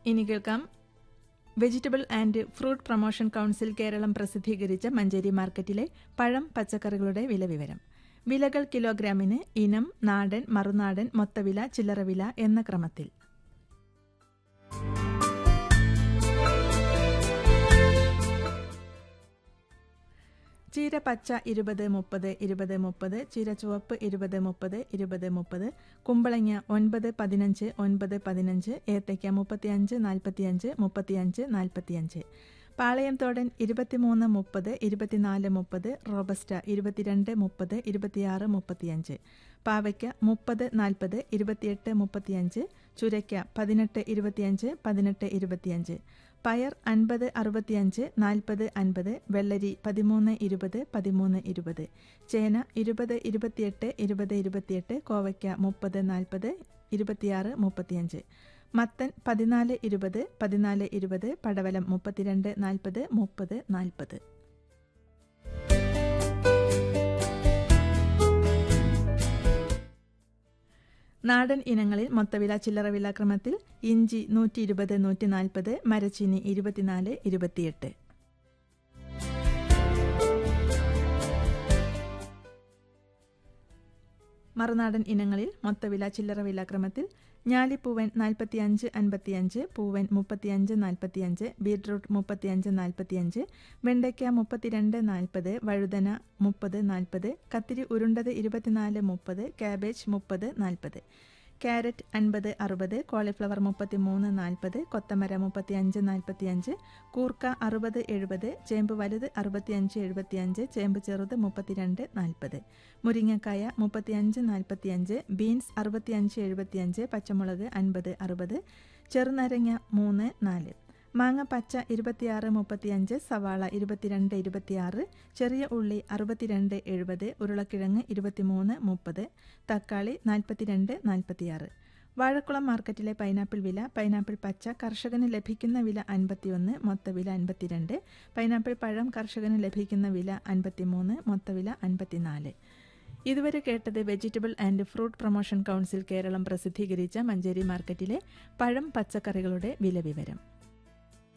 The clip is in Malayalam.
ഇനി കേൾക്കാം vegetable and fruit promotion council Keralam പ്രസിദ്ധീകരിച്ച മഞ്ചേരി മാർക്കറ്റിലെ പഴം പച്ചക്കറികളുടെ വില വിവരം വിലകൾ കിലോഗ്രാമിന് ഇനം നാടൻ മറുനാടൻ മൊത്തവില ചില്ലറവില എന്ന ക്രമത്തിൽ ചീര പച്ച ഇരുപത് മുപ്പത് ഇരുപത് മുപ്പത് ചീര ചുവപ്പ് ഇരുപത് മുപ്പത് ഇരുപത് മുപ്പത് കുമ്പളങ്ങ ഒൻപത് പതിനഞ്ച് ഒൻപത് പതിനഞ്ച് ഏത്തയ്ക്ക മുപ്പത്തിയഞ്ച് നാൽപ്പത്തിയഞ്ച് മുപ്പത്തിയഞ്ച് നാൽപ്പത്തിയഞ്ച് പാളയംതോടൻ ഇരുപത്തിമൂന്ന് മുപ്പത് ഇരുപത്തിനാല് മുപ്പത് റോബസ്റ്റ ഇരുപത്തിരണ്ട് മുപ്പത് ഇരുപത്തിയാറ് മുപ്പത്തിയഞ്ച് പാവയ്ക്ക മുപ്പത് നാൽപ്പത് ഇരുപത്തിയെട്ട് മുപ്പത്തിയഞ്ച് ചുരയ്ക്ക പതിനെട്ട് ഇരുപത്തിയഞ്ച് പതിനെട്ട് ഇരുപത്തിയഞ്ച് പയർ അൻപത് അറുപത്തിയഞ്ച് നാൽപ്പത് അൻപത് വെള്ളരി പതിമൂന്ന് ഇരുപത് പതിമൂന്ന് ഇരുപത് ചേന ഇരുപത് ഇരുപത്തിയെട്ട് ഇരുപത് ഇരുപത്തിയെട്ട് കോവയ്ക്ക മുപ്പത് നാൽപ്പത് ഇരുപത്തിയാറ് മുപ്പത്തിയഞ്ച് മത്തൻ പതിനാല് ഇരുപത് പതിനാല് ഇരുപത് പടവലം മുപ്പത്തിരണ്ട് നാൽപ്പത് മുപ്പത് നാൽപ്പത് നാടൻ ഇനങ്ങളിൽ മൊത്തവില ചില്ലറവില ക്രമത്തിൽ ഇഞ്ചി നൂറ്റി ഇരുപത് നൂറ്റി നാൽപ്പത് മരച്ചീനി ഇരുപത്തിനാല് ഇരുപത്തിയെട്ട് മറുനാടൻ ഇനങ്ങളിൽ മൊത്തവില ചില്ലറവില ക്രമത്തിൽ ഞാലിപ്പൂവൻ നാൽപ്പത്തിയഞ്ച് അൻപത്തിയഞ്ച് പൂവൻ മുപ്പത്തിയഞ്ച് നാൽപ്പത്തിയഞ്ച് ബീട്രൂട്ട് മുപ്പത്തിയഞ്ച് നാൽപ്പത്തിയഞ്ച് വെണ്ടയ്ക്ക മുപ്പത്തിരണ്ട് നാൽപ്പത് വഴുതന മുപ്പത് നാൽപ്പത് കത്തിരി ഉരുണ്ടത് ഇരുപത്തിനാല് മുപ്പത് കാബേജ് മുപ്പത് നാൽപ്പത് ക്യാരറ്റ് അൻപത് അറുപത് കോളിഫ്ലവർ മുപ്പത്തിമൂന്ന് നാൽപ്പത് കൊത്തമര മുപ്പത്തിയഞ്ച് നാൽപ്പത്തിയഞ്ച് കൂർക്ക അറുപത് എഴുപത് ചേമ്പ് വലുത് അറുപത്തിയഞ്ച് എഴുപത്തിയഞ്ച് ചേമ്പ് ചെറുത് മുപ്പത്തിരണ്ട് നാൽപ്പത് മുരിങ്ങക്കായ മുപ്പത്തിയഞ്ച് നാൽപ്പത്തിയഞ്ച് ബീൻസ് അറുപത്തിയഞ്ച് എഴുപത്തിയഞ്ച് പച്ചമുളക് അൻപത് അറുപത് ചെറുനാരങ്ങ മൂന്ന് നാല് മാങ്ങ പച്ച ഇരുപത്തിയാറ് മുപ്പത്തിയഞ്ച് സവാള ഇരുപത്തിരണ്ട് ഇരുപത്തിയാറ് ചെറിയ ഉള്ളി അറുപത്തിരണ്ട് എഴുപത് ഉരുളക്കിഴങ്ങ് ഇരുപത്തിമൂന്ന് മുപ്പത് തക്കാളി നാൽപ്പത്തിരണ്ട് നാൽപ്പത്തിയാറ് വാഴക്കുളം മാർക്കറ്റിലെ പൈനാപ്പിൾ വില പൈനാപ്പിൾ പച്ച കർഷകന് ലഭിക്കുന്ന വില അൻപത്തിയൊന്ന് മൊത്തവില അൻപത്തിരണ്ട് പൈനാപ്പിൾ പഴം കർഷകന് ലഭിക്കുന്ന വില അൻപത്തിമൂന്ന് മൊത്തവില അൻപത്തിനാല് ഇതുവരെ കേട്ടത് vegetable and fruit promotion council Keralam പ്രസിദ്ധീകരിച്ച മഞ്ചേരി മാർക്കറ്റിലെ പഴം പച്ചക്കറികളുടെ വില വിവരം